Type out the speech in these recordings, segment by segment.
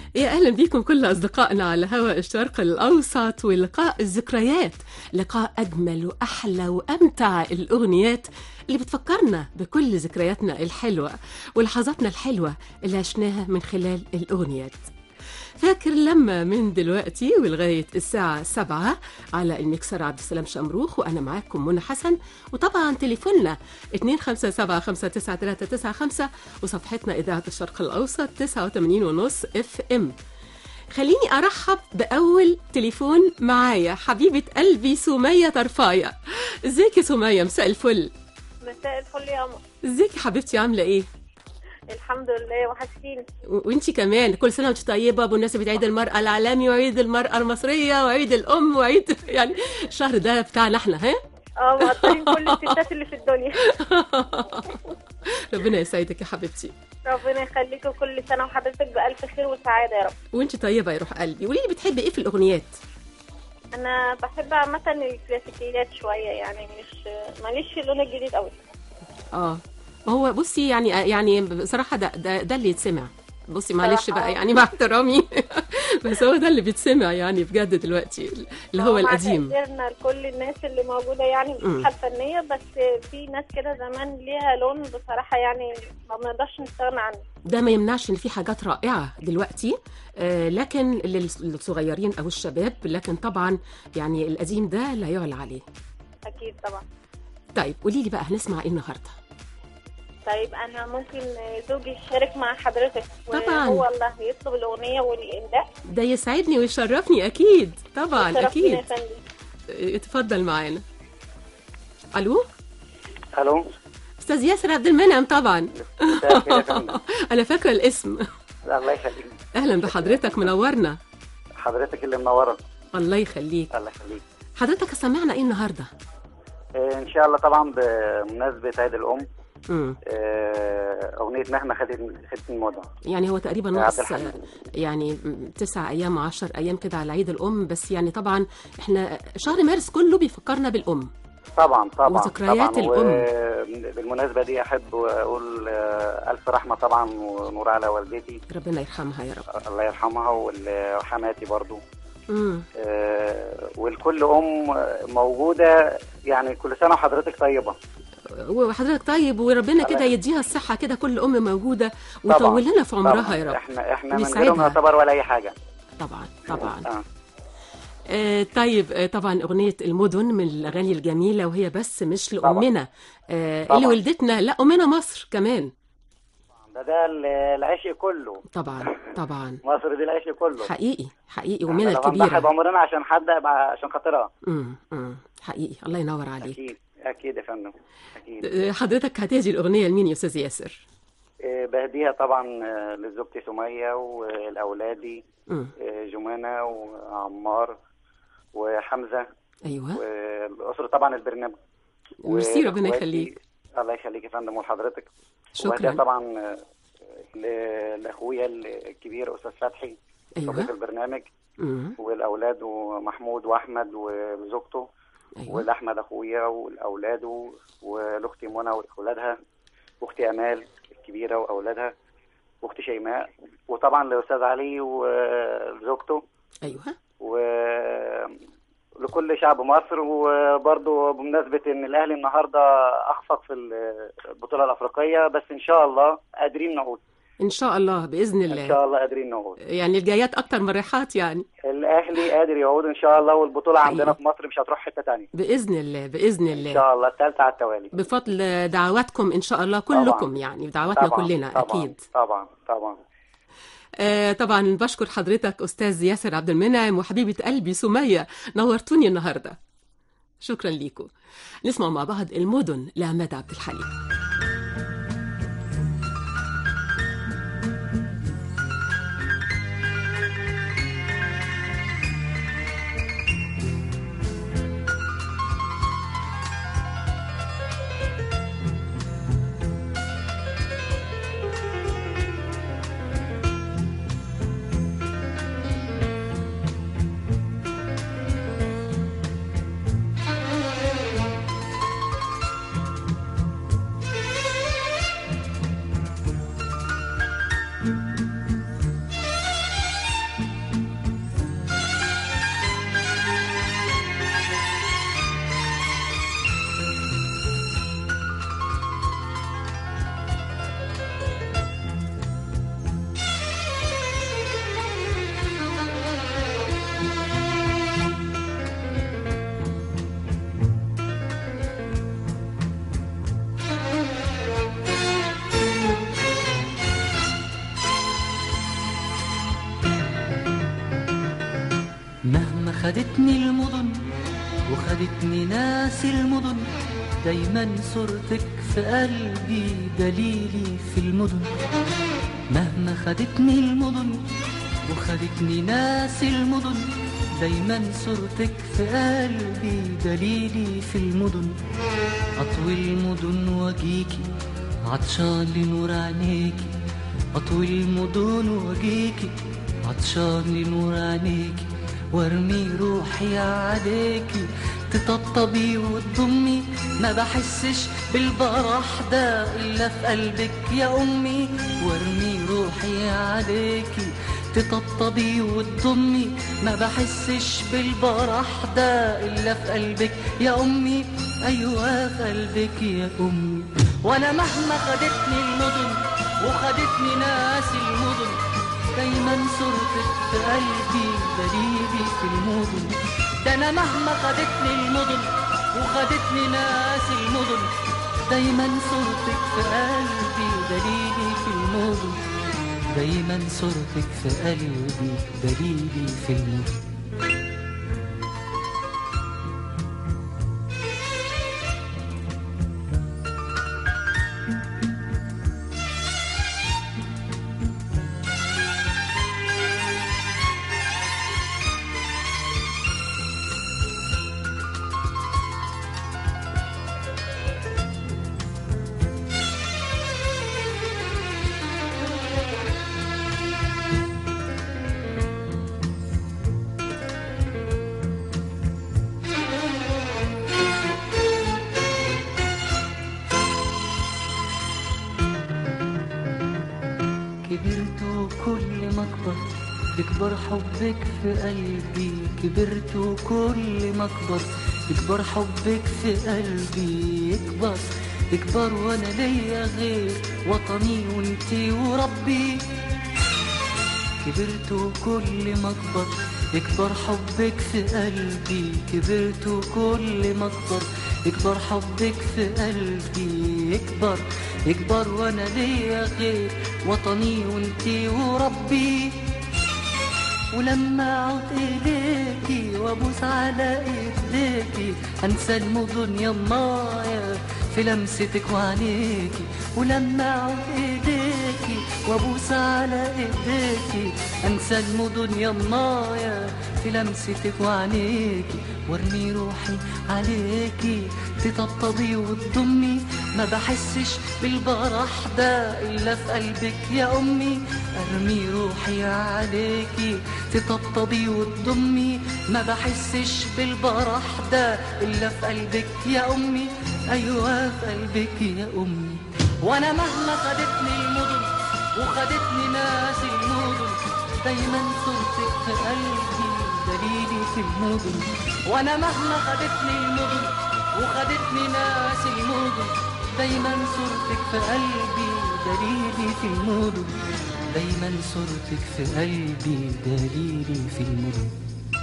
يا اهلا بيكم كل اصدقائنا على هواء الشرق الاوسط ولقاء الذكريات لقاء اجمل واحلى وامتع الاغنيات اللي بتفكرنا بكل ذكرياتنا الحلوه ولحظاتنا الحلوه اللي عشناها من خلال الاغنيات فاكر لما من دلوقتي ولغاية الساعة سبعة على الميكسر عبد السلام شمروخ وأنا معاكم منى حسن وطبعا تليفوننا 257 وصفحتنا إذاعة الشرق الأوسط 89 ونص اف ام خليني أرحب بأول تليفون معايا حبيبة قلبي سمية طرفاية ازيك يا سمية مساء الفل مساء الفل يا قمر ازيك يا حبيبتي عاملة ايه الحمد لله وحشتيني و- وانتي كمان كل سنه وانت طيبه بمناسبه عيد المراه العالمي وعيد المراه المصريه وعيد الام وعيد يعني الشهر ده بتاعنا احنا ها اه مقدرين كل الستات اللي في الدنيا ربنا يسعدك يا حبيبتي ربنا يخليك وكل سنه وحضرتك بالف خير وسعاده يا رب وانت طيبه يا روح قلبي قولي لي بتحبي ايه في الاغنيات انا بحب عامه الكلاسيكيات شويه يعني مش ماليش في اللون الجديد قوي اه هو بصي يعني يعني بصراحه ده ده, ده اللي يتسمع بصي معلش صراحة بقى آه. يعني مع احترامي بس هو ده اللي بيتسمع يعني بجد دلوقتي اللي هو مع القديم تقديرنا لكل الناس اللي موجوده يعني في مم. الساحه الفنيه بس في ناس كده زمان ليها لون بصراحه يعني ما بنقدرش نستغنى عنه ده ما يمنعش ان في حاجات رائعه دلوقتي آه، لكن للص- للصغيرين او الشباب لكن طبعا يعني القديم ده لا يعلى عليه اكيد طبعا طيب قولي لي بقى هنسمع ايه النهارده طيب انا ممكن زوجي يشارك مع حضرتك طبعاً. وهو اللي هيطلب الاغنيه والامداء ده يسعدني ويشرفني اكيد طبعا شرفنا اكيد يا فندم آه، اتفضل معانا الو الو استاذ ياسر عبد المنعم طبعا مساء الخير يا فندم. انا فاكره الاسم الله يخليك اهلا بحضرتك منورنا حضرتك اللي منوره الله يخليك الله يخليك حضرتك سمعنا ايه النهارده آه، ان شاء الله طبعا بمناسبه عيد الام امم آه، اغنيه مهما خدت خدت الموضه يعني هو تقريبا يا ناقص عبد الحميد. يعني تسع ايام عشر ايام كده على عيد الام بس يعني طبعا احنا شهر مارس كله بيفكرنا بالام طبعا طبعا وذكريات طبعا الأم. بالمناسبه دي احب اقول آه، الف رحمه طبعا ونور على والدتي ربنا يرحمها يا رب الله يرحمها وحماتي برضو امم آه، والكل ام موجوده يعني كل سنه وحضرتك طيبه وحضرتك طيب وربنا كده الله. يديها الصحه كده كل ام موجوده طبعاً. ويطول لنا في عمرها طبعاً. يا رب احنا احنا من ويسعدها. غيرهم نعتبر ولا اي حاجه طبعا طبعا آه. آه طيب آه طبعا أغنية المدن من الأغاني الجميلة وهي بس مش لأمنا آه طبعاً. اللي ولدتنا لا أمنا مصر كمان ده ده ال- العشق كله طبعا طبعا مصر دي العشق كله حقيقي حقيقي احنا أمنا لو هنضحي الكبيرة بعمرنا عشان حد يبقى عشان خاطرها امم امم حقيقي الله ينور عليك اكيد اكيد يا فندم اكيد آه، حضرتك هتهدي الأغنية لمين يا أستاذ ياسر؟ آه، بهديها طبعا آه، لزوجتي سميه ولاولادي امم آه، جمانه وعمار وحمزه أيوه والاسره طبعا البرنامج ميرسي ربنا وإخواتي- يخليك الله يخليك يا فندم ولحضرتك وبهديها شكرا طبعا آه، ل- لاخويا الكبير استاذ فتحي صديق أيوه البرنامج امم والاولاد ومحمود واحمد وزوجته أيوه ولاحمد اخويا ولاولاده ولاختي منى واولادها واختي امال الكبيره واولادها واختي شيماء وطبعا لاستاذ علي وزوجته أيوه ولكل شعب مصر وبرضه بمناسبه ان الاهلي النهارده اخفق في البطوله الافريقيه بس ان شاء الله قادرين نعود إن شاء الله بإذن ان الله شاء الله قادرين نعود يعني الجايات أكتر من رايحات يعني الاهلي قادر يعود ان شاء الله والبطوله عندنا حقيقي. في مصر مش هتروح حته تانية بإذن الله بإذن ان الله شاء الله الثالثه على التوالي بفضل دعواتكم ان شاء الله طبعاً. كلكم يعني دعواتنا طبعا كلنا طبعا اكيد طبعا طبعا آه طبعا بشكر حضرتك استاذ ياسر عبد المنعم وحبيبه قلبي سميه نورتوني النهارده شكرا ليكم نسمع مع بعض المدن لعماد عبد الحليم Thank خدتني المدن وخدتني ناس المدن دايما صورتك في قلبي دليلي في المدن مهما خدتني المدن وخدتني ناس المدن دايما صورتك في قلبي دليلي في المدن أطوي المدن واجيكي عطشان لنور عينيكي أطوي المدن واجيكي عطشان لنور عينيكي وارمي روحي عليكي تطبطبي وتضمي ما بحسش بالبرح ده إلا في قلبك يا أمي وارمي روحي عليكي تطبطبي وتضمي ما بحسش بالبرح ده إلا في قلبك يا أمي أيوة في قلبك يا أمي وأنا مهما خدتني المدن وخدتني ناس المدن دايما صورتك في قلبي دليلي في المدن ده انا مهما خدتني المدن وخدتني ناس المدن دايما صورتك في قلبي دليلي في المدن دايما صورتك في قلبي دليلي في المدن كبرت وكل ما اكبر يكبر حبك في قلبي كبرت وكل ما اكبر يكبر حبك في قلبي يكبر يكبر وانا ليا غير وطني وانتي وربي كبرت وكل ما اكبر يكبر حبك في قلبي كبرت وكل ما اكبر يكبر حبك في قلبي يكبر يكبر وانا ليا غير وطني وانتي وربي ولما اعود اليكي وابوس على ايديكي انسى المدن يمايا في لمستك وعينيكي ولما اعود ايديكي وابوس على ايديكي انسى المدن يمايا في لمستك وعينيكي وارمي روحي عليكي تطبطبي وتضمي ما بحسش بالبرح ده الا في قلبك يا امي ارمي روحي عليكي تطبطبي وتضمي ما بحسش بالبرح ده الا في قلبك يا امي ايوه في قلبك يا امي وانا مهما خدتني المدن وخدتني ناس المدن دايما صورتك في قلبي دليلي في المدن وانا مهما خدتني المدن وخدتني ناس المدن دايما صورتك في قلبي دليلي في المدن دايما صورتك في قلبي دليلي في المدن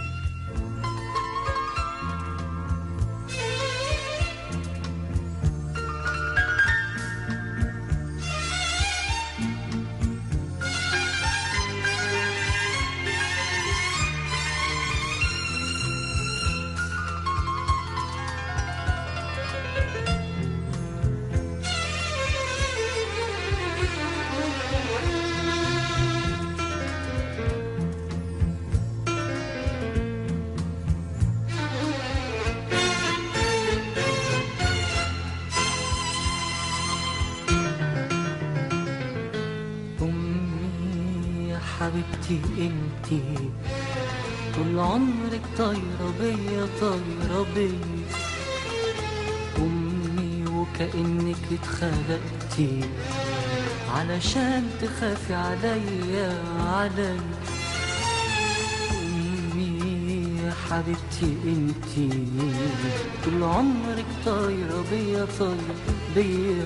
أمي يا حبيبتي انتي طول عمرك طايرة بيا طايرة بيا أمي وكأنك اتخلقتي علشان تخافي عليا عليا أمي يا حبيبتي انتي طول عمرك طايرة بيا طايرة بيا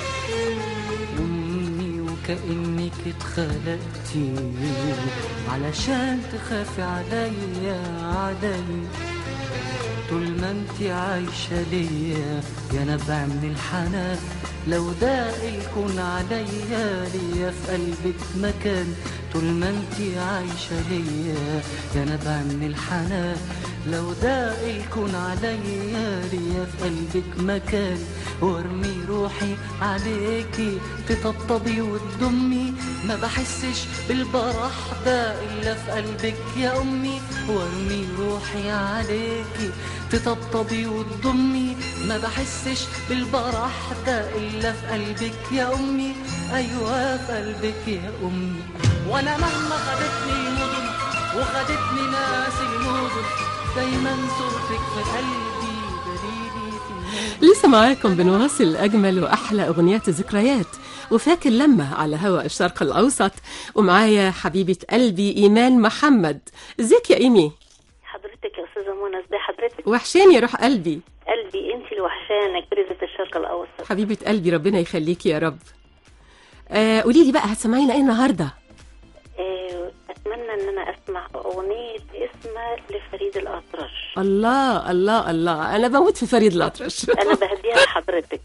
أمي وكأنك اتخلقتي علشان تخافي عليا عليا طول ما انت عايشة ليا يا نبع من الحنان لو ده الكون عليا ليا في قلبك مكان طول ما انتي عايشة ليا يا نبع من الحنان لو ده الكون عليا ليا في قلبك مكان وارمي روحي عليكي تطبطبي وتضمي ما بحسش بالبرح ده الا في قلبك يا امي وارمي روحي عليكي تطبطبي وتضمي ما بحسش بالبرح ده الا في قلبك يا امي ايوه في قلبك يا امي وانا مهما خدتني المدن وخدتني ناس المدن دايما صورتك في قلبي دليلي في الناس لسه معاكم بنواصل أجمل وأحلى أغنيات الذكريات وفاكر لما على هواء الشرق الأوسط ومعايا حبيبة قلبي إيمان محمد ازيك يا إيمي حضرتك يا استاذه منى ازاي حضرتك وحشاني يا روح قلبي قلبي انت اللي وحشانه كريزه الشرق الاوسط حبيبة قلبي ربنا يخليكي يا رب آه قولي لي بقى هتسمعينا ايه النهارده آه، اتمنى ان انا اسمع اغنيه اسمها لفريد الاطرش الله الله الله انا بموت في فريد الأطرش انا بهديها لحضرتك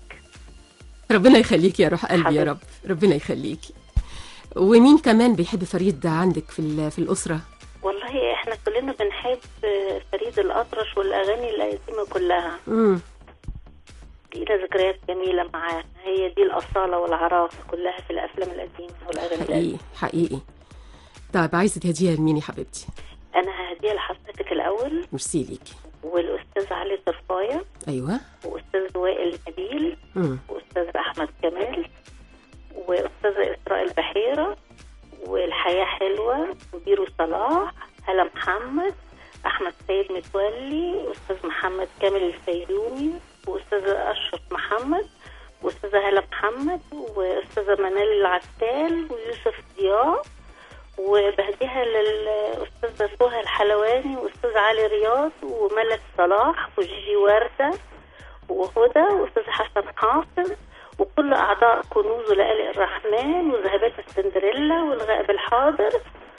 ربنا يخليكي يا روح قلبي يا حبيبتي. رب ربنا يخليكي ومين كمان بيحب فريد ده عندك في ال- في الأسرة والله احنا كلنا بنحب آه، فريد الاطرش والاغاني القديمه كلها امم لينا ذكريات جميله معاه هي دي الاصاله والعراقه كلها في الافلام القديمه والاغاني القديمه حقيقي حقيقي طيب عايزة تهديها لمين يا حبيبتي انا ههديها لحضرتك الاول ميرسي ليكي والاستاذ علي طرفايه ايوه واستاذ وائل نبيل امم واستاذ احمد كمال واستاذه اسراء البحيره والحياه حلوه وبيرو صلاح هلا محمد احمد سيد متولي استاذ محمد كامل الفيومي واستاذ اشرف محمد واستاذه هلا محمد واستاذه منال العتال ويوسف ضياء وبهديها للاستاذه سهى الحلواني واستاذ علي رياض وملك صلاح وجيجي ورده وهدى واستاذ حسن حافظ وكل اعضاء كنوز ولآلئ الرحمن وذهبات السندريلا والغائب الحاضر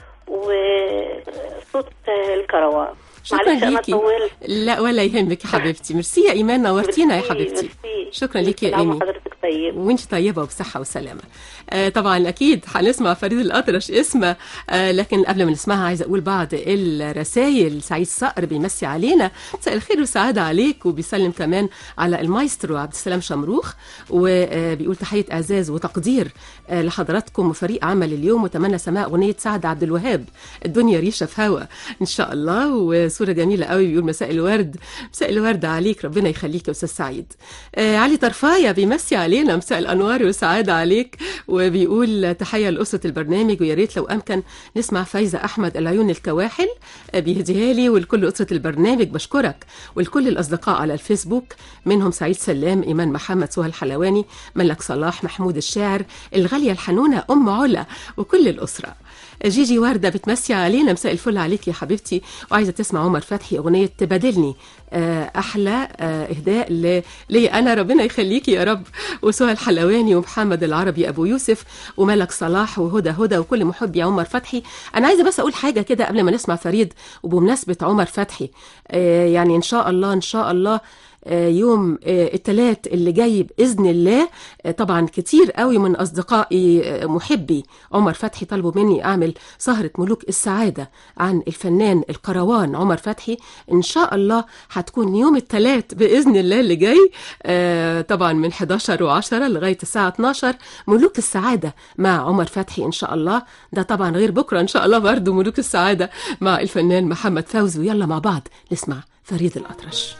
وصوت الكروان شكرا معلش انا ليكي طولت لا ولا يهمك يا حبيبتي ميرسي يا ايمان نورتينا يا ميرسي، حبيبتي ميرسي. شكرا ليكي يا كل عام ايمي وحضرتك طيب وانت طيبة وبصحة وسلامة آه طبعا أكيد هنسمع فريد الأطرش اسمه آه لكن قبل ما نسمعها عايزة أقول بعض الرسائل سعيد صقر بيمسي علينا مساء الخير والسعادة عليك وبيسلم كمان على المايسترو عبد السلام شمروخ وبيقول تحية إعزاز وتقدير آه لحضراتكم وفريق عمل اليوم وتمنى سماع أغنية سعد عبد الوهاب الدنيا ريشة في هوا إن شاء الله وصورة جميلة قوي بيقول مساء الورد مساء الورد عليك ربنا يخليك يا أستاذ سعيد آه علي طرفاية بيمسي علينا مساء الأنوار والسعادة عليك وبيقول تحية لأسرة البرنامج ويا ريت لو أمكن نسمع فايزة أحمد العيون الكواحل آه بيهديها لي ولكل أسرة البرنامج بشكرك ولكل الأصدقاء على الفيسبوك منهم سعيد سلام إيمان محمد سهى الحلواني ملك صلاح محمود الشاعر الغالية الحنونة أم علا وكل الأسرة جيجي وردة بتمسي علينا مساء الفل عليك يا حبيبتي وعايزة تسمع عمر فتحي أغنية تبادلني آه، أحلى آه، إهداء ل- لي أنا ربنا يخليكي يا رب وسهى الحلواني ومحمد العربي أبو يوسف وملك صلاح وهدى هدى وكل محبي عمر فتحي أنا عايزة بس أقول حاجة كده قبل ما نسمع فريد وبمناسبة عمر فتحي آه، يعني إن شاء الله إن شاء الله آه، يوم آه، التلات اللي جاي بإذن الله آه، طبعا كتير قوي من أصدقائي آه، محبي عمر فتحي طلبوا مني أعمل سهرة ملوك السعادة عن الفنان القروان عمر فتحي إن شاء الله هتكون يوم التلات بإذن الله اللي جاي آه، طبعا من 11 و10 لغاية الساعة 12 ملوك السعادة مع عمر فتحي إن شاء الله ده طبعا غير بكرة إن شاء الله برضو ملوك السعادة مع الفنان محمد فوزي ويلا مع بعض نسمع فريد الأطرش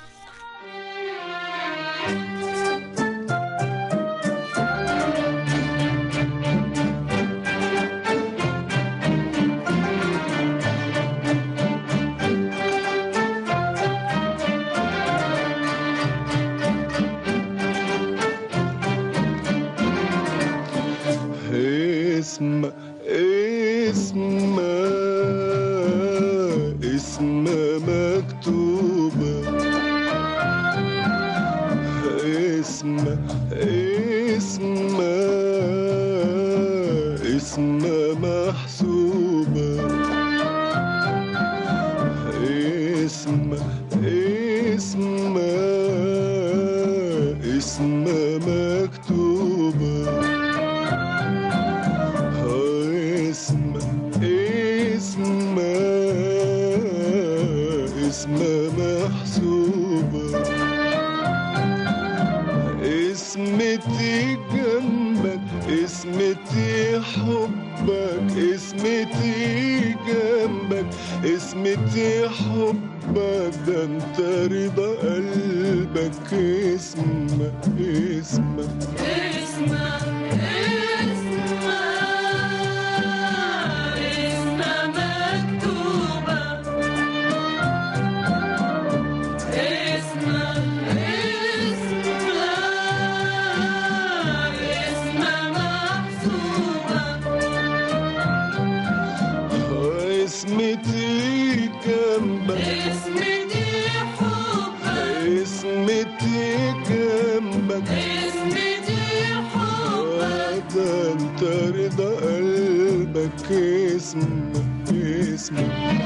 اسم اسم اسم مكتوبة اسمها اسمها محسوبة اسمتي جنبك اسمتي حبك اسمتي جنبك اسمتي حبك ده انت رضا قلبك اسمك اسمك اسمتي جنبك اسمتي جنبك ده انت رضا قلبك اسمك اسمك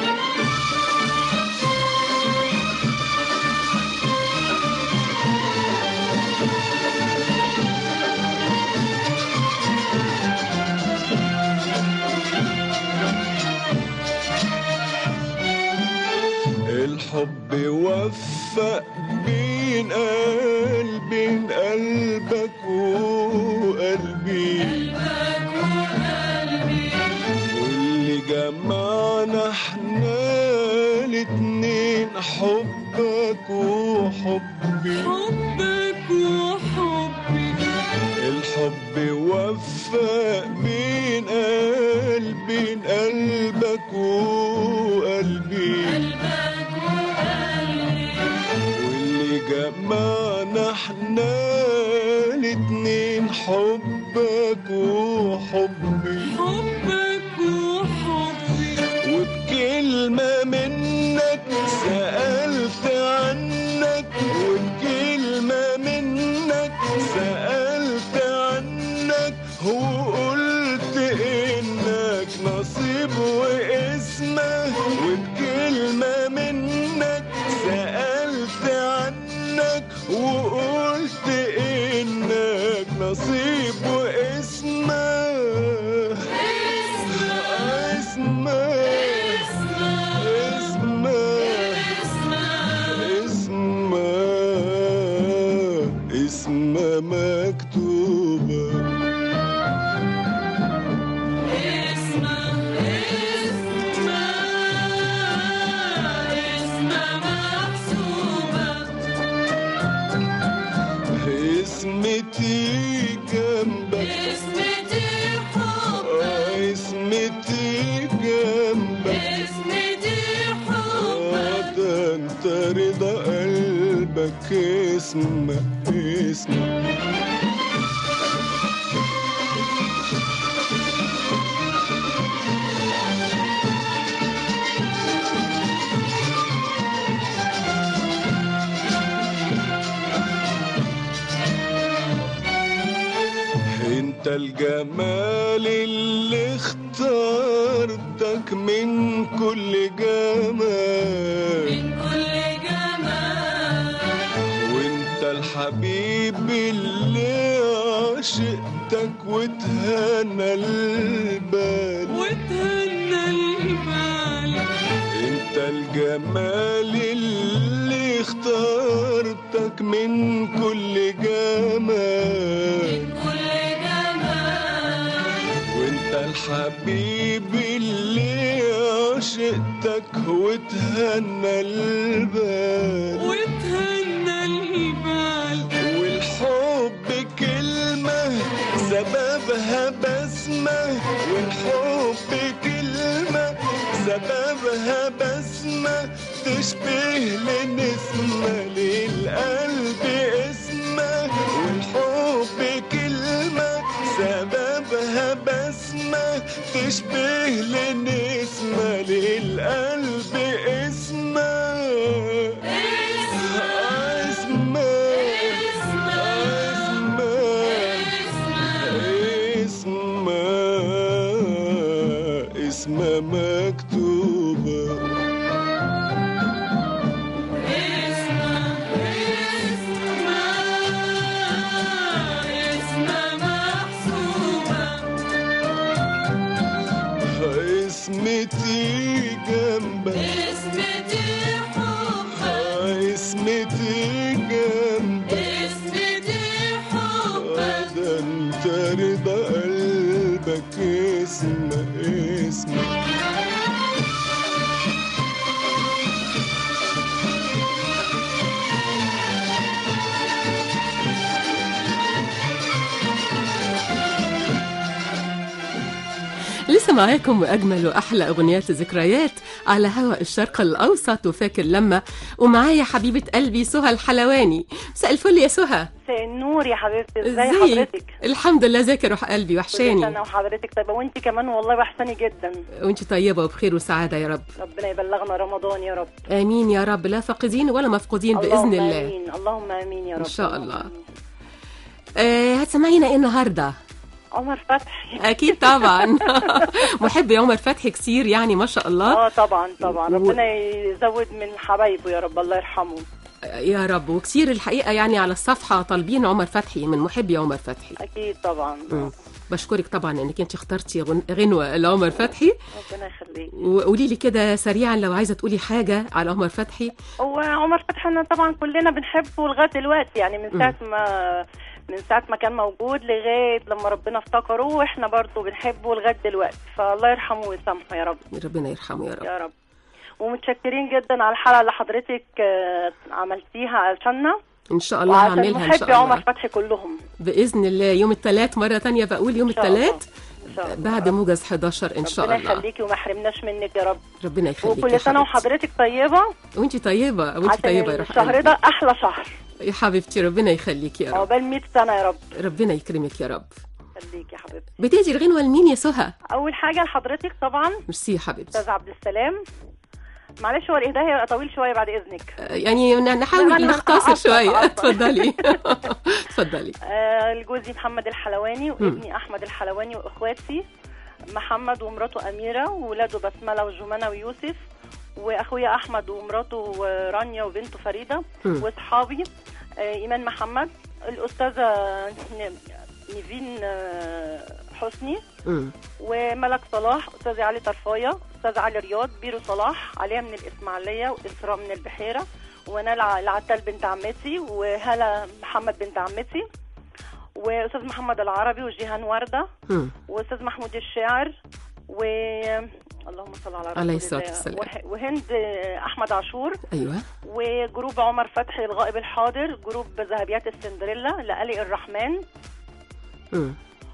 الحب وفق بين قلبي قلبك وقلبي واللي جمعنا احنا الاتنين حبك وحبي حبك وحبي الحب وفق بين قلبي قلبك وقلبي واللي جمعنا احنا الاتنين حبك وحبي حبك وحبي وبكلمة منك سألت عنك وبكلمة منك سألت عنك وقلت إنك نصيب واسمه وبكلمة منك سألت عنك وقلت إنك نصيب واسمه اسمه اسمه اسمه مكتوبة اسمتي جنبك آه، اسمتي جنبك آه، ده انت رضا قلبك اسمك اسمك انت الجمال اللي اخترتك من كل جمال وانت الحبيب اللي عشقتك وتهنى البال وتهنى البال انت الجمال اللي اخترتك من كل جمال وانت الحبيب اللي عشقتك وتهنى البال وتهنى البال والحب كلمة سببها بسمة والحب كلمة سببها بسمة تشبه لنسمة للقلب اسمة والحب كلمة سببها بسمة تشبه لنسمة للقلب اسمة اسمة اسمة اسمة مكتوبة اسمي اسمتي جنبك اسمتي حبك آه، اسمتي جنبك اسمتي حبك آه، ده انت رضا قلبك اسم اسمك لسه معاكم واجمل واحلى اغنيات ذكريات على هواء الشرق الاوسط وفاكر لما ومعايا حبيبه قلبي سهى الحلواني مساء الفل يا سهى مساء النور يا حبيبتي ازي ازيك حضرتك الحمد لله ازيك يا روح قلبي كل وحشاني سنه وحضرتك طيبه وانت كمان والله وحشاني جدا وانت طيبه وبخير وسعاده يا رب ربنا يبلغنا رمضان يا رب امين يا رب لا فاقدين ولا مفقودين باذن اللهم الله امين اللهم امين يا رب إن شاء اللهم الله. آمين. آه هتسمعينا ايه النهارده عمر فتحي اكيد طبعا محب يا عمر فتحي كتير يعني ما شاء الله اه طبعا طبعا و- ربنا يزود من حبايبه يا رب الله يرحمه يا رب وكتير الحقيقه يعني على الصفحه طالبين عمر فتحي من محبي عمر فتحي اكيد طبعا مم. بشكرك طبعا انك انت اخترتي غن- غنوه لعمر فتحي ربنا يخليك وقولي لي كده سريعا لو عايزه تقولي حاجه على عمر فتحي هو عمر فتحي انا طبعا كلنا بنحبه لغايه دلوقتي يعني من ساعه ما من ساعه ما كان موجود لغايه لما ربنا افتكره واحنا برضه بنحبه لغايه دلوقتي فالله يرحمه ويسامحه يا رب ربنا يرحمه يا رب يا رب ومتشكرين جدا على الحلقه اللي حضرتك آه، عملتيها علشاننا ان شاء الله وعشان هعملها ان محبي شاء عمر الله فتحي كلهم باذن الله يوم الثلاث مره تانية بقول يوم إن شاء الله. الثلاث ان شاء الله بعد موجز 11 ان شاء ربنا الله يخليكي وما يحرمناش منك يا رب ربنا يخليك وكل سنه وحضرتك طيبه وانت طيبه وانت عشان طيبه يا روح الشهر قلبي. ده احلى شهر يا حبيبتي ربنا يخليك يا رب عقبال 100 سنه يا رب ربنا يكرمك يا رب خليك يا حبيبتي بتهدي الغنوه لمين يا سهى اول حاجه لحضرتك طبعا ميرسي يا حبيبتي استاذ عبد السلام معلش هو الاهداء هيبقى طويل شويه بعد اذنك يعني ن- لا، نحاول أنا نختصر هعطل- شويه هعطل. اتفضلي اتفضلي آه لجوزي محمد الحلواني وابني احمد الحلواني واخواتي محمد ومراته اميره وولاده بسمله وجمانه ويوسف واخويا احمد ومراته رانيا وبنته فريده مم. واصحابي آه ايمان محمد الاستاذه ن- نيفين آه، حسني مم. وملك صلاح استاذ علي طرفايه استاذ علي رياض بيرو صلاح عليا من الاسماعيليه واسراء من البحيره ونال ع- العتال بنت عمتي وهلا محمد بنت عمتي واستاذ محمد العربي وجيهان ورده مم. واستاذ محمود الشاعر و اللهم صل على رسول عليه الصلاة الله. والسلام. وه- وهند احمد عاشور ايوه وجروب عمر فتحي الغائب الحاضر جروب ذهبيات السندريلا لآلي الرحمن مم.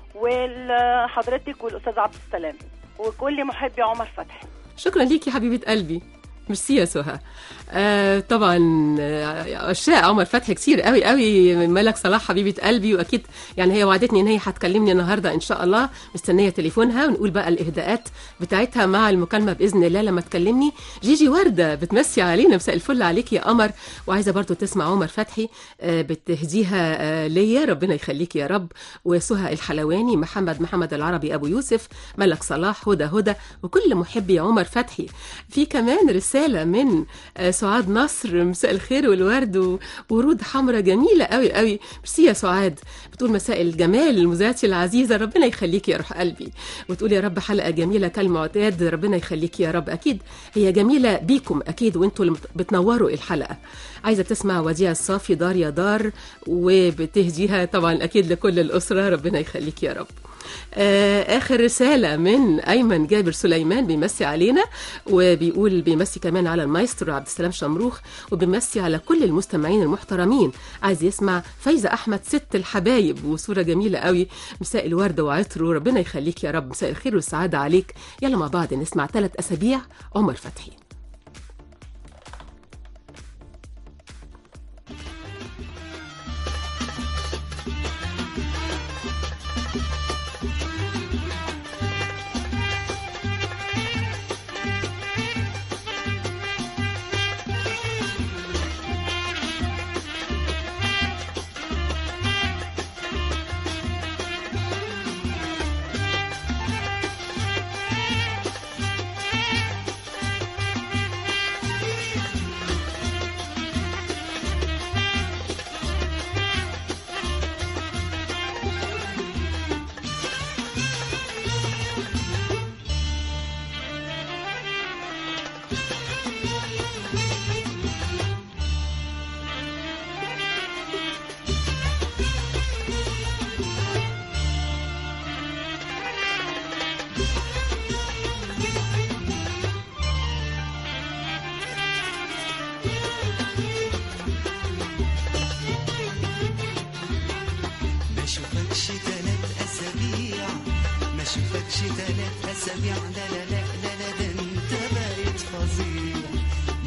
ولحضرتك والاستاذ عبد السلام وكل محبي عمر فتحي شكرا ليكي حبيبه قلبي ميرسي يا سهى آه طبعا آه، عشاق عمر فتحي كتير قوي قوي ملك صلاح حبيبه قلبي واكيد يعني هي وعدتني ان هي هتكلمني النهارده ان شاء الله مستنيه تليفونها ونقول بقى الاهداءات بتاعتها مع المكالمه باذن الله لما تكلمني جيجي ورده بتمسي علينا مساء الفل عليك يا قمر وعايزه برضو تسمع عمر فتحي آه بتهديها آه ليا ربنا يخليك يا رب وسهى الحلواني محمد محمد العربي ابو يوسف ملك صلاح هدى هدى وكل محبي عمر فتحي في كمان رساله من آه، سعاد نصر مساء الخير والورد و- وورود حمراء جميله قوي قوي ميرسي يا سعاد بتقول مساء الجمال مذيعتي العزيزه ربنا يخليك يا روح قلبي وتقول يا رب حلقه جميله كالمعتاد ربنا يخليك يا رب اكيد هي جميله بيكم اكيد وانتوا اللي بتنوروا الحلقه عايزه تسمع وديع الصافي دار يا دار وبتهديها طبعا اكيد لكل الاسره ربنا يخليك يا رب آه، اخر رساله من ايمن جابر سليمان بيمسي علينا وبيقول بيمسي كمان على المايسترو عبد السلام شمروخ وبيمسي على كل المستمعين المحترمين عايز يسمع فايزه احمد ست الحبايب وصوره جميله قوي مساء الورد وعطر وربنا يخليك يا رب مساء الخير والسعاده عليك يلا مع بعض نسمع ثلاث اسابيع عمر فتحي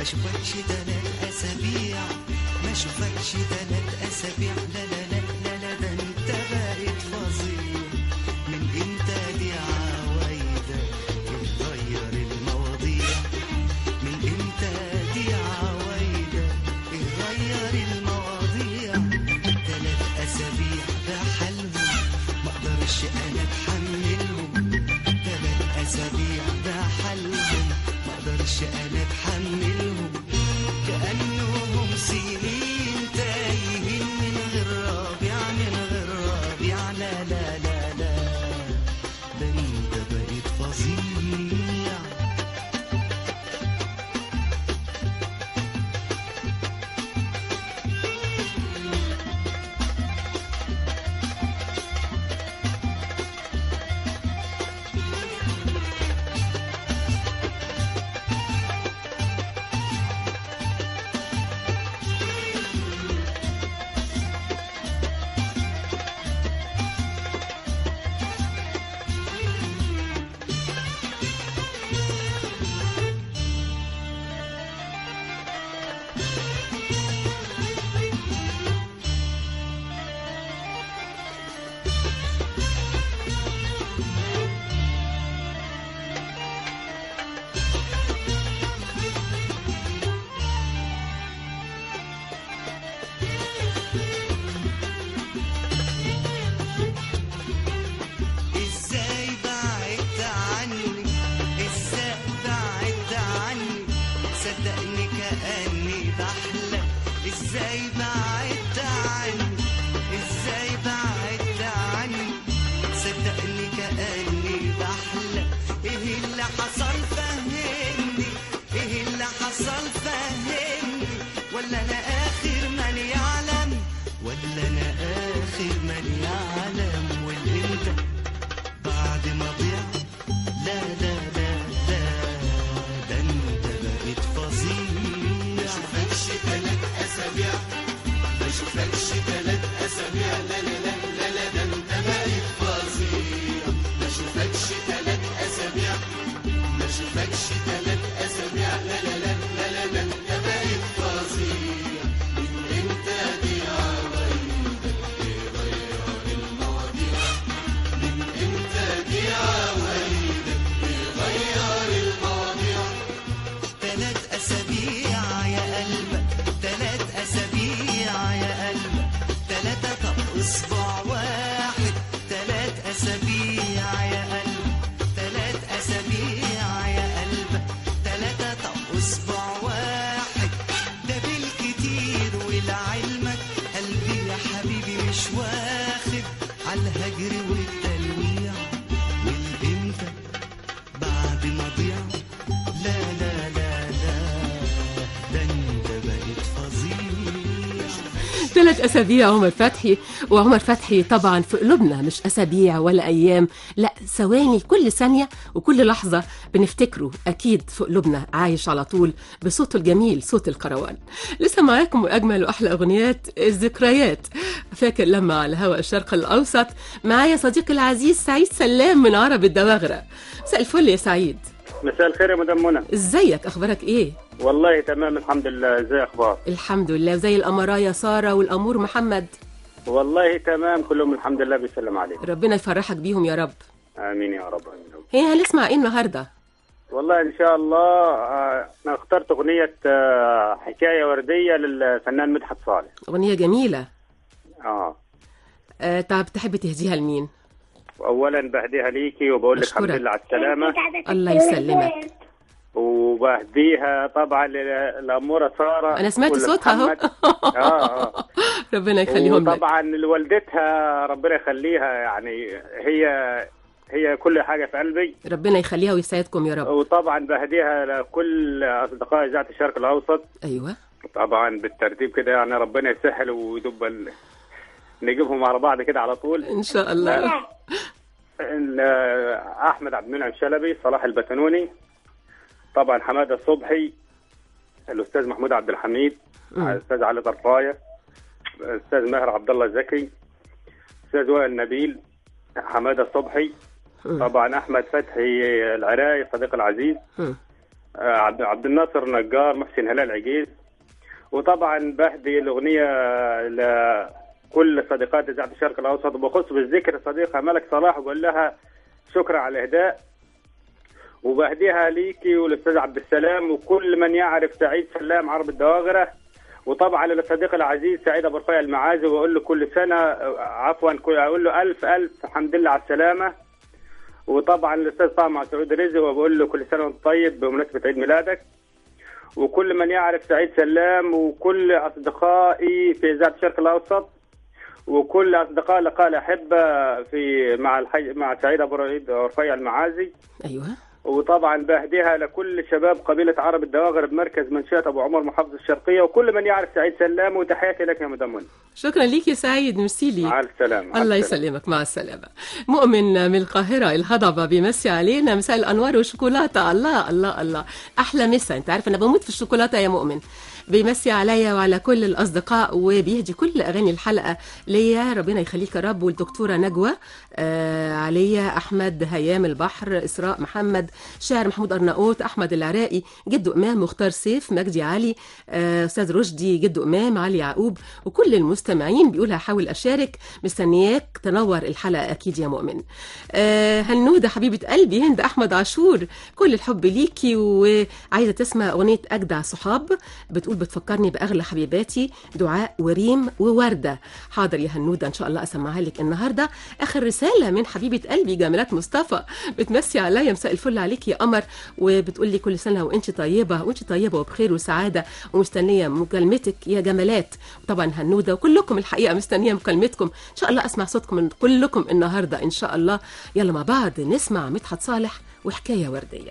اشوفكش تلات اسابيع ما اشوفكش تلات اسابيع لا لا لا لا لا ده انت بقيت فظيع من امتى دي عوايدة اتغير المواضيع من امتى دي عوايدة اتغير المواضيع تلات اسابيع ده حالهم ما اقدرش انا اتحملهم تلات اسابيع ده حالهم ما اقدرش انا اتحملهم كانهم سنين تايهين من غير رابع من غير رابع لا لا لا لا ده انت بقيت فظيع ازاي بعدت عني ازاي بعدت عني صدقني كأني بحلم ازاي بعدت عني ازاي بعدت عني صدقني كأني بحلم ايه اللي حصل فهمني ايه اللي حصل فهمني ولا انا اخر من يعلم ولا انا اخر من يعلم والامتى بعد ما ضيع لا لا لا لا ده انت بقيت فظيع ما اشوفكش تلات اسابيع ما اشوفكش تلات اسابيع لا لا لا لا لا ده انت بقيت فظيع ما اشوفكش تلات اسابيع ما اشوفكش تلات اسابيع لا لا لا لا لا ده انت بقيت فظيع من امتى دي عوايدك تغير المواضيع من امتى دي عوايدك تغير المواضيع تلات اسابيع يا قلبك تلات اسابيع يا قلبك تلاتة طب اصبع واحد تلات اسابيع يا قلبك تلات اسابيع يا قلبك تلاتة طب اصبع واحد ده بالكتير ولعلمك قلبي يا حبيبي مش واخد عالهجر والتلويع والامتى بعد ما ضيع لا لا لا لا ده انت بقيت فظيع ثلاث أسابيع عمر فتحي وعمر فتحي طبعا في قلوبنا مش أسابيع ولا أيام لا ثواني كل ثانية وكل لحظة بنفتكره أكيد في قلوبنا عايش على طول بصوته الجميل صوت الكروان لسه معاكم أجمل وأحلى أغنيات الذكريات فاكر لما على هواء الشرق الأوسط معايا صديقي العزيز سعيد سلام من عرب الدواغرة مساء الفل يا سعيد مساء الخير يا مدام منى ازيك أخبارك إيه؟ والله تمام الحمد لله ازي اخبار الحمد لله وزي الأمرايا سارة والأمور محمد والله تمام كلهم الحمد لله بيسلم عليك ربنا يفرحك بيهم يا رب امين يا رب امين يا رب. هي هنسمع ايه النهارده والله ان شاء الله آه، انا اخترت اغنيه آه، حكايه ورديه للفنان مدحت صالح اغنيه جميله اه آه طب تحب تهديها لمين اولا بهديها ليكي وبقول لك الحمد أشكرك. لله على السلامه الله يسلمك وبهديها طبعا للاموره ساره انا سمعت صوتها اهو ولمحمد. اه اه ربنا يخليهم لك وطبعا لوالدتها ربنا يخليها يعني هي هي كل حاجه في قلبي ربنا يخليها ويسعدكم يا رب وطبعا بهديها لكل اصدقاء اذاعه الشرق الاوسط ايوه طبعا بالترتيب كده يعني ربنا يسهل ويدب ال... نجيبهم على بعض كده على طول ان شاء الله ال- احمد عبد المنعم شلبي صلاح البتنوني طبعا حماده الصبحي الاستاذ محمود عبد الحميد مم. الاستاذ علي طرفايه الاستاذ ماهر عبد الله زكي الاستاذ وائل نبيل حماده الصبحي مم. طبعا احمد فتحي العراقي صديق العزيز مم. آه، عبد عبد الناصر نجار محسن هلال عجيز وطبعا بهدي الاغنيه لكل صديقات اذاعه الشرق الاوسط وبخص بالذكر صديقها ملك صلاح وبقول لها شكرا على الاهداء وبهديها ليكي والاستاذ عبد السلام وكل من يعرف سعيد سلام عرب الدواغره وطبعا للصديق العزيز سعيد ابو رفيع المعازي واقول له كل سنه عفوا كل- اقول له الف الف الحمد لله على السلامه وطبعا الاستاذ طه سعود رزق وبقول له كل سنه وانت طيب بمناسبه عيد ميلادك وكل من يعرف سعيد سلام وكل اصدقائي في اذاعه الشرق الاوسط وكل اصدقاء لقاء الاحبه في مع الحي مع سعيد ابو رعيد- رفيع المعازي ايوه وطبعا بهديها لكل شباب قبيله عرب الدواغر بمركز منشاه ابو عمر محافظه الشرقيه وكل من يعرف سعيد سلام وتحياتي لك يا مدام منى شكرا ليك يا سعيد ميرسي ليك مع السلامه مع الله السلامة. يسلمك مع السلامة مؤمن من القاهرة الهضبة بيمسي علينا مساء الأنوار والشوكولاتة الله الله الله أحلى مسا أنت عارف أنا بموت في الشوكولاتة يا مؤمن بيمسي عليا وعلى كل الأصدقاء وبيهدي كل أغاني الحلقة ليا ربنا يخليك يا رب والدكتورة نجوى آه عليا أحمد هيام البحر إسراء محمد شاعر محمود أرناؤوط أحمد العراقي جد إمام مختار سيف مجدي علي آه، أستاذ رشدي جد إمام علي يعقوب وكل المستمعين بيقول هحاول أشارك مستنياك تنور الحلقة أكيد يا مؤمن آه، هنودة حبيبة قلبي هند أحمد عاشور كل الحب ليكي وعايزة تسمع أغنية أجدع صحاب بتقول بتفكرني بأغلى حبيباتي دعاء وريم ووردة حاضر يا هنودة إن شاء الله أسمعها لك النهاردة آخر رسالة من حبيبة قلبي جمالات مصطفى بتمسي عليا مساء الفل عليك يا قمر وبتقول لي كل سنة وأنت طيبة وأنت طيبة وبخير وسعادة ومستنية مكالمتك يا جمالات طبعا هنودة وكلكم الحقيقة مستنية مكالمتكم إن شاء الله أسمع صوتكم من كلكم النهاردة إن شاء الله يلا مع بعض نسمع مدحت صالح وحكاية وردية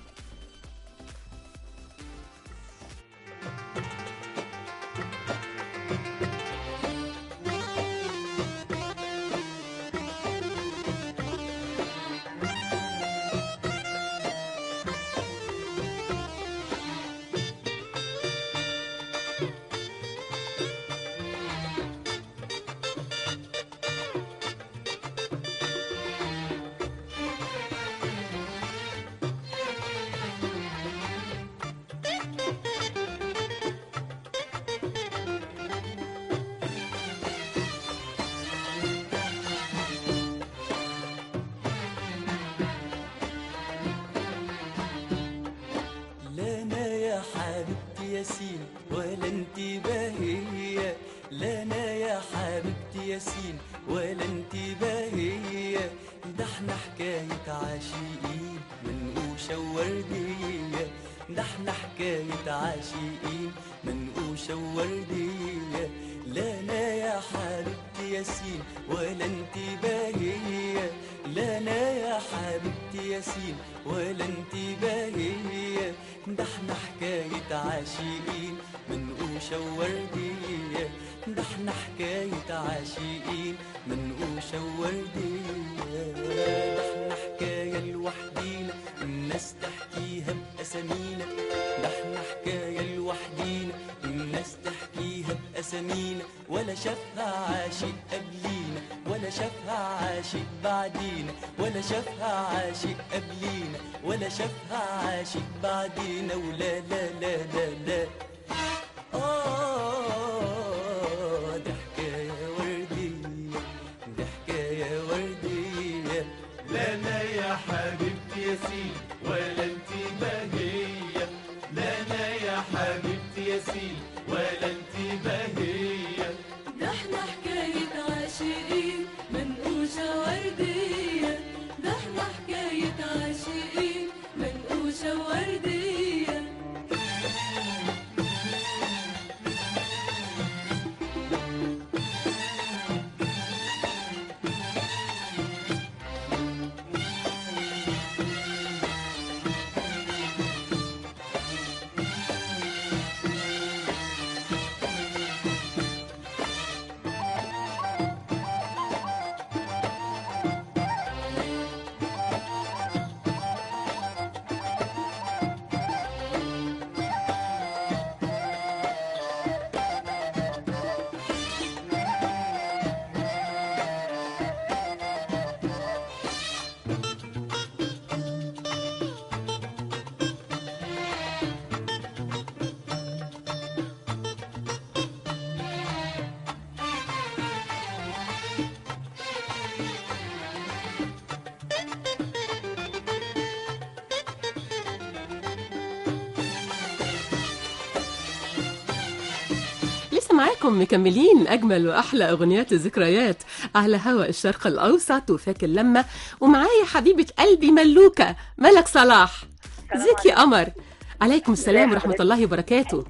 لا انا يا حبيبتي ياسين ولا انت باهية لا انا يا حبيبتي ياسين ولا انت باهية ده احنا حكاية عاشقين منقوشة ووردية ده احنا حكاية عاشقين منقوشة ووردية لا انا يا حبيبتي ياسين ولا انت باهية لا انا يا حبيبتي ياسين ولا انت باهية ده احنا حكاية عاشقين منقوشة ووردية ده احنا حكاية عاشقين منقوشة ووردية ده احنا حكاية لوحدينا الناس تحكيها بأسامينا ده احنا حكاية لوحدينا الناس تحكيها بأسامينا ولا شافها عاشق قبلينا ولا شافها عاشق بعدينا ولا شافها عاشق قبلينا ولا شافها عاشق بعدينا ولا لا لا لا لا آه دي حكاية وردية دي حكاية وردية لا انا يا حبيبتي ياسين ولا انت بهية لا انا يا حبيبتي ياسين ولا انت بهية ده احنا حكاية عاشقين منقوشة وردية ده احنا حكاية عاشقين منقوشة وردية معاكم مكملين أجمل وأحلى أغنيات الذكريات على هواء الشرق الأوسط وفاكر لما ومعايا حبيبة قلبي ملوكة ملك صلاح ازيك يا قمر عليكم السلام ورحمة الله وبركاته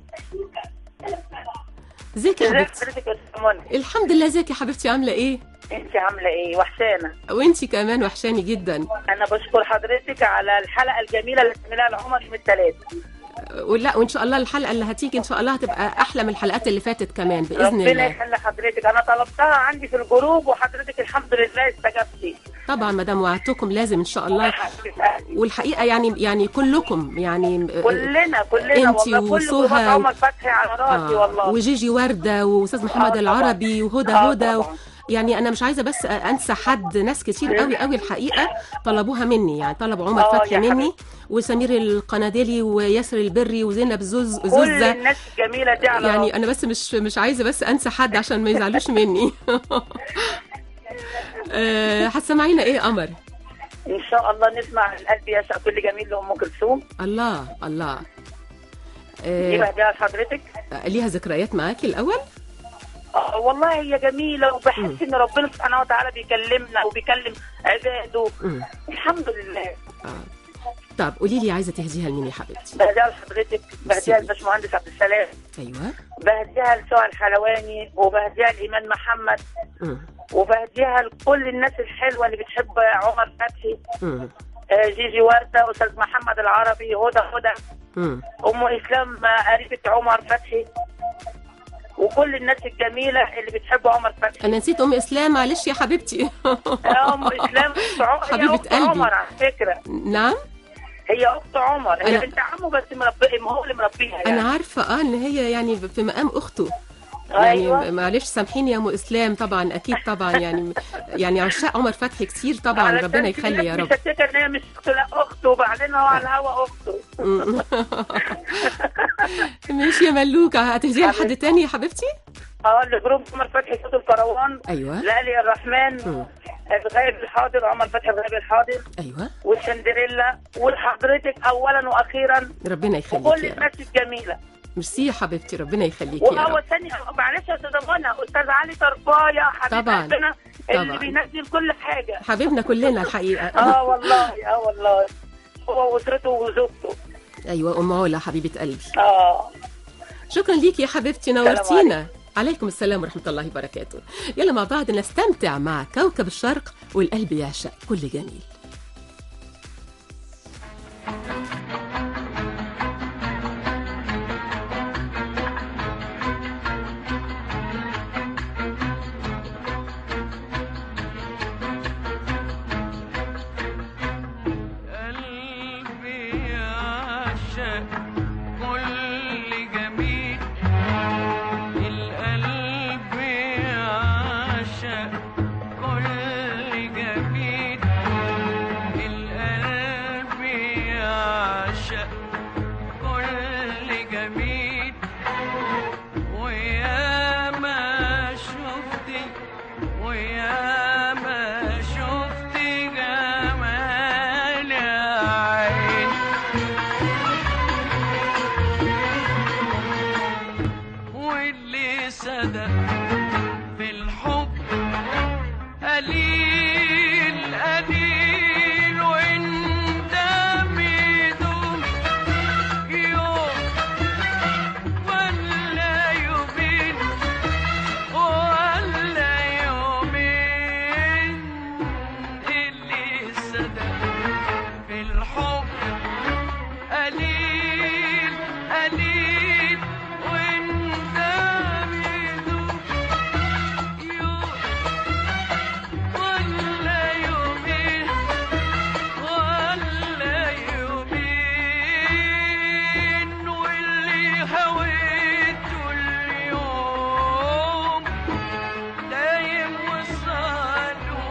ازيك يا حبيبتي حضرتك يا أستاذ منى الحمد لله ازيك يا حبيبتي عاملة ايه انت عامله ايه وحشانه وانتي كمان وحشاني جدا انا بشكر حضرتك على الحلقه الجميله اللي بتعملها لعمر يوم الثلاث ولا وان شاء الله الحلقة اللي هتيجي ان شاء الله هتبقى احلى من الحلقات اللي فاتت كمان بإذن ربنا الله يخلي حضرتك انا طلبتها عندي في الجروب وحضرتك الحمد لله استجبتي طبعا ما دام وعدتكم لازم ان شاء الله والحقيقه يعني يعني كلكم يعني كلنا كلنا انتي والله كل جروبات وسهى عمر فتحي على راسي والله وجيجي ورده واستاذ محمد آه العربي وهدى آه هدى و... طبعاً. يعني انا مش عايزه بس انسى حد ناس كتير قوي قوي الحقيقه طلبوها مني يعني طلبوا عمر آه فتحي يا مني وسمير القناديلي وياسر البري وزينب زوز كل زوزه الناس الجميله دي على يعني راسي انا بس مش مش عايزه بس انسى حد عشان ما يزعلوش مني آه، هتسمعينا ايه يا قمر ان شاء الله نسمع القلب يشاء كل جميل لام كلثوم الله الله دي آه، بهديها لحضرتك ليها ذكريات معاكي الاول آه، والله هي جميلة وبحس إن ربنا سبحانه وتعالى بيكلمنا وبيكلم عباده مم. الحمد لله طب قولي لي عايزه تهديها لمين يا حبيبتي بهديها لحضرتك بهديها لباشمهندس عبد السلام ايوه بهديها لسوى الحلواني وبهديها لإيمان محمد مم. وبهديها لكل الناس الحلوة اللي بتحب عمر فتحي مم. آه، جيجي وردة أستاذ محمد العربي هدى هدى مم. أم إسلام آه، قريبة عمر فتحي وكل الناس الجميلة اللي بتحب عمر فتحي انا نسيت ام اسلام معلش يا حبيبتي آه، أم إسلام أخت عمر هي حبيبة أخت قلبي. عمر على فكرة نعم هي اخت عمر هي أنا- بنت عمه بس مربي ما هو اللي مربيها يعني انا عارفه اه ان هي يعني في مقام اخته يعني أيوة. معلش سامحيني يا ام اسلام طبعا اكيد طبعا يعني يعني عشاق عمر فتحي كتير طبعا علشان ربنا في يخلي يا ناس رب مشككه ان هي مش اخته لا اخته وبعدين هو على الهوا اخته مم. ماشي يا ملوكة هتهديها لحد تاني يا حبيبتي اه لجروب عمر فتحي صوت الكروان ايوه لالي الرحمن مم. الغايب الحاضر عمر فتحي الغايب الحاضر ايوه والسندريلا ولحضرتك اولا واخيرا ربنا يخليك وكل يا رب الناس الجميله ميرسي يا حبيبتي ربنا يخليك يا وهو رب ثاني معلش يا استاذه منى استاذ علي طرفايه حبيب طبعاً. قلبنا اللي طبعاً. بينزل كل حاجه حبيبنا كلنا الحقيقه اه والله اه والله هو واسرته وزوجته ايوه ام علا حبيبه قلبي اه شكرا ليكي يا حبيبتي السلام نورتينا عليكم السلام ورحمة الله وبركاته يلا مع بعض نستمتع مع كوكب الشرق والقلب يعشق كل جميل قلبي يعشق كل جميل القلب يعشق كل جميل القلب يعشق كل جميل ويا ما شفتي ويا ما شفتي جمال عين واللي صدق في الحب قليل قليل وانت ميدوم يوم ولا يومين ولا يومين اللي صدق في الحب قليل قليل وانت بيدوب يوم ولا يومين ولا يومين واللي هويته اليوم دايم وصاله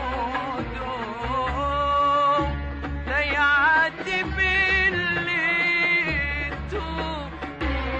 دوم لا يعدي باللي يتوب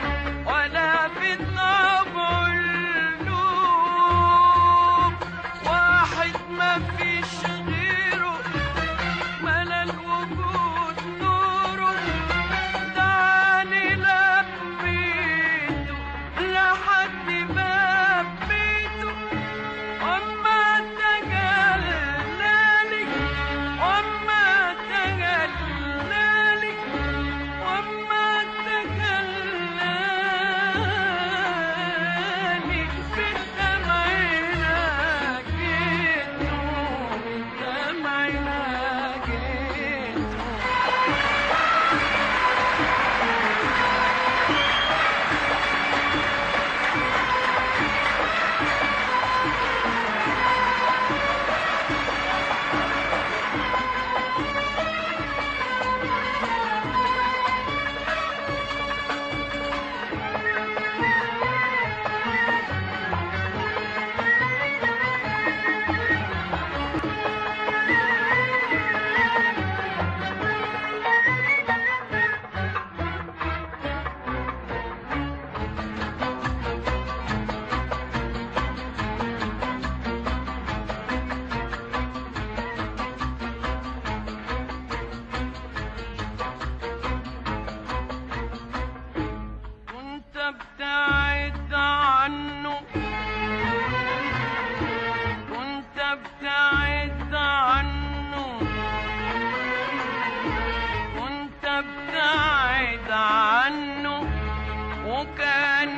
كان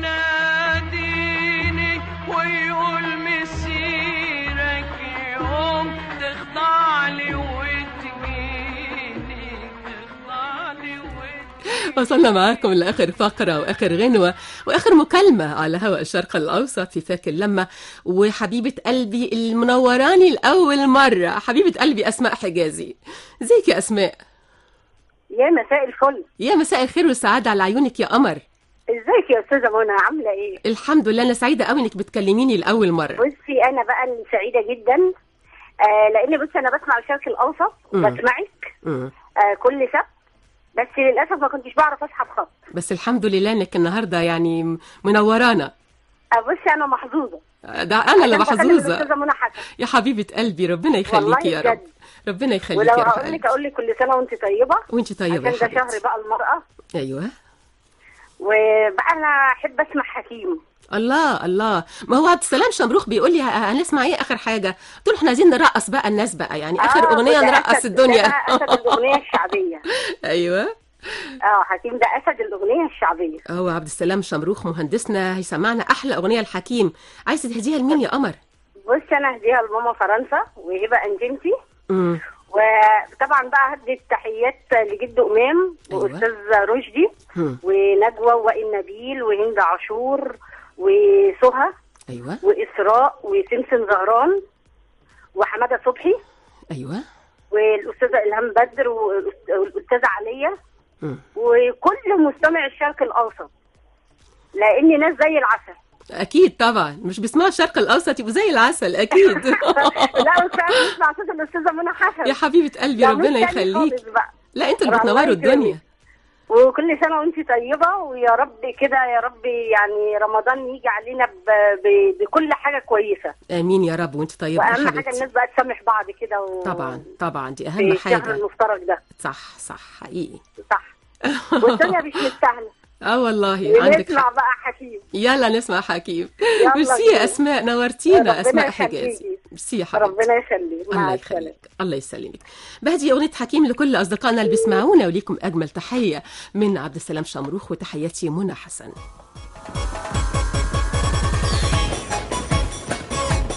يناديني ويقول مسيرك يوم تخضع لي وتجيني تخضع لي وصلنا معاكم لآخر فقرة وآخر غنوة وآخر مكالمة على هواء الشرق الأوسط في فاك اللمة وحبيبة قلبي المنوراني لأول مرة حبيبة قلبي أسماء حجازي ازيك يا أسماء يا مساء الفل يا مساء الخير والسعادة على عيونك يا قمر ازيك يا استاذه منى عامله ايه الحمد لله أنا سعيدة قوي إنك بتكلميني لأول مرة بصي انا بقى اللي سعيده جدا آه لان بصي انا بسمع الشرق الاوسط مم. بسمعك مم. آه كل سبت بس للاسف ما كنتش بعرف اسحب خط بس الحمد لله إنك النهاردة يعني منورانا آه بصي انا محظوظه ده أنا اللي عشان بكلم محظوظة الاستاذه منى حسن يا حبيبة قلبي ربنا يخليكي يا والله رب بجد. ربنا يخليكي ولو يا روح هقول لك قلبي اقول لك كل سنه وانت طيبه وانت طيبة يا عشان ده حبيبتي شهر بقى المراه أيوه وبقى انا احب اسمع حكيم الله الله ما هو عبد السلام شمروخ بيقول لي ه- هنسمع ايه اخر حاجه قلت له احنا عايزين نرقص بقى الناس بقى يعني اخر آه، اغنيه ده نرقص أسد- الدنيا ده اسد الاغنيه الشعبيه ايوه اه حكيم ده اسد الاغنيه الشعبيه هو عبد السلام شمروخ مهندسنا هيسمعنا احلى اغنيه الحكيم عايز تهديها لمين يا قمر بصي انا هديها لماما فرنسا وهبه انجنتي امم وطبعا بقى هدي التحيات لجد امام أيوة. واستاذ رشدي هم. ونجوى وائل نبيل وهند عاشور وسهى ايوه واسراء وسمسم زهران وحماده صبحي ايوه والاستاذه الهام بدر والأست- والاستاذه عليا مم. وكل مستمع الشرق الاوسط لان ناس زي العسل اكيد طبعا مش بيسمعوا الشرق الاوسط يبقوا زي العسل اكيد لا بس انا بسمع صوت الاستاذه منى حسن يا حبيبه قلبي ده ربنا مش تاني يخليك خالص بقى. لا انتوا اللي الله بتنوروا يكرمك. الدنيا وكل سنه وانت طيبه ويا رب كده يا رب يعني رمضان يجي علينا ب... ب... بكل حاجه كويسه امين يا رب وانت طيبه يا واهم حاجه حبيبتي الناس بقى تسامح بعض كده و... طبعا طبعا دي في اهم الشهر حاجه المفترج ده صح صح حقيقي صح والدنيا مش مستاهله اه والله عندك ونسمع حق بقى حكيم يلا نسمع حكيم يلا ميرسي بينا. يا اسماء نورتينا ربنا اسماء يخليكي. حجازي ميرسي يا حبيبتي ربنا يخليك مع الله السلامه يخليك الله يسلمك بهدي أغنية حكيم لكل أصدقائنا اللي بيسمعونا وليكم أجمل تحية من عبد السلام شمروخ وتحياتي منى حسن